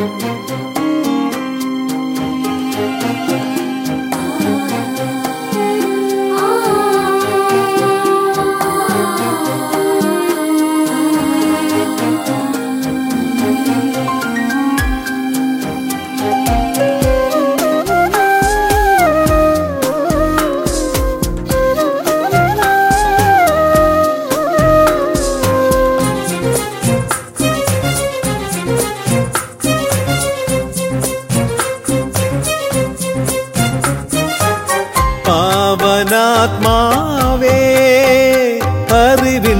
പാവനാത്മാവേ അറിവിൻ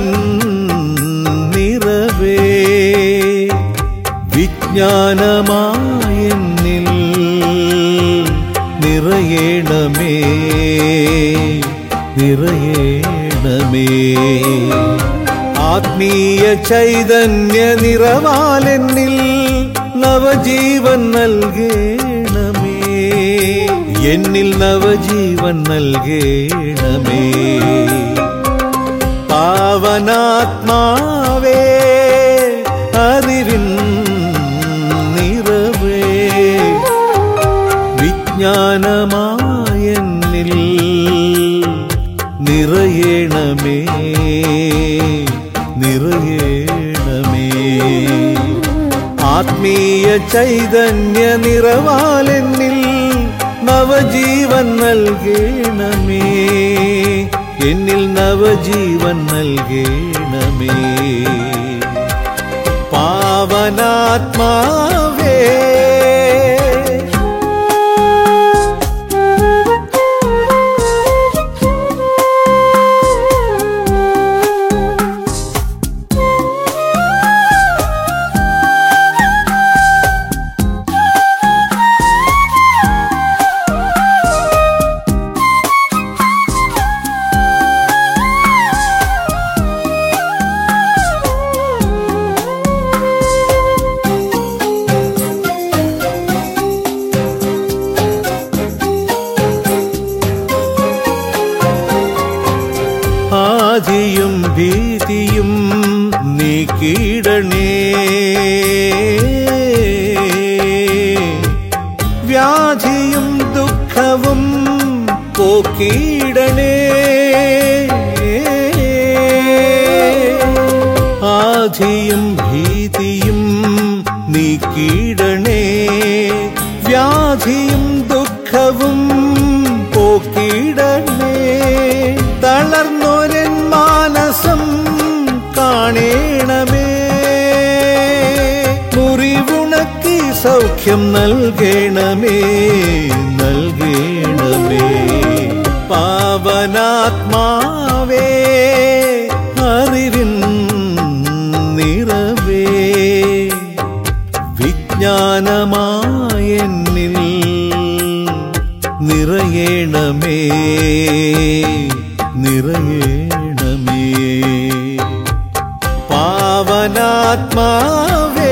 നിറവേ വിജ്ഞാനമായെന്നിൽ നിറയേണമേ നിറയേണമേ ആത്മീയ ചൈതന്യ നിറവാലെന്നിൽ നവജീവൻ നൽകേണമേ എന്നിൽ നവജീവൻ നൽകേണമേ പാവനാത്മാവേ അറിവിൻ നിറവേ വിജ്ഞാനമായെന്നിൽ നിറയേണമേ നിറയേണമേ ആത്മീയ ചൈതന്യ നിറവാലെന്നിൽ നവജീവൻ നൽകേണമേ എന്നിൽ നവജീവൻ നൽകേണമേ പാവനാത്മാവേ ആദിയും ഭീതിയും നീക്കിയിടണേ വ്യാധിയും ദുഃഖവും പോക്കിയിടണേ ആധിയും ഭീതിയും നീക്കിയിടണേ വ്യാധിയും ദുഃഖവും പോക്കിയിടണേ തളർന്നോരൻ മാനസം കാണേണമേ മുറിവുണക്കി സൗഖ്യം നൽകേണമേ നൽകേണമേ പാവനാത്മാവേ അറിവിൻ നിറവേ വിജ്ഞാനമായെന്നിൽ നിറയേണമേ നിറയേണമേ പാവനാത്മാവേ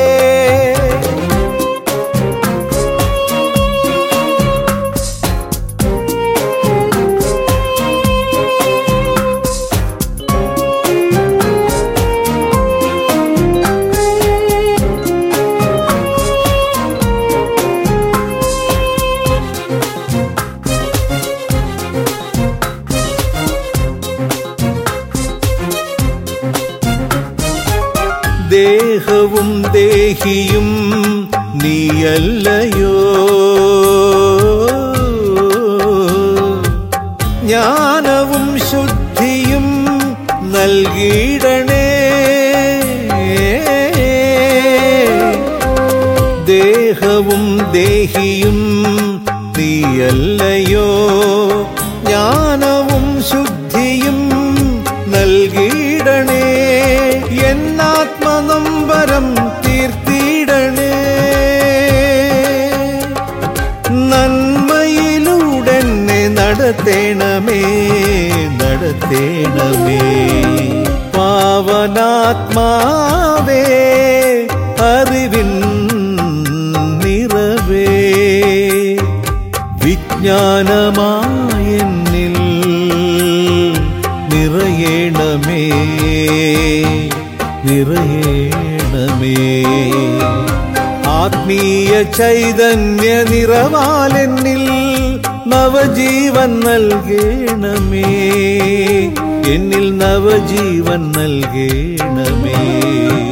ദേഹവും ദേഹിയും നീയല്ലയോ ജ്ഞാനവും ശുദ്ധിയും നൽകിയിടണേ ദേഹവും ദേഹിയും നീയല്ലയോ ജ്ഞാനവും ശുദ്ധിയും നൽകിയിടണേ എന്നാത്മനമ്പരം തീർത്തിയിടണേ നന്മയിലൂടെന്നെ നടത്തേണമേ നടത്തേണമേ പാവനാത്മാവേ അറിവിൻ നിറവേ വിജ്ഞാനമായെന്നിൽ നിറയേണമേ നിറയേണമേ ആത്മീയ ചൈതന്യ നിറവാലെന്നിൽ നവജീവൻ നൽകേണമേ എന്നിൽ നവജീവൻ നൽകേണമേ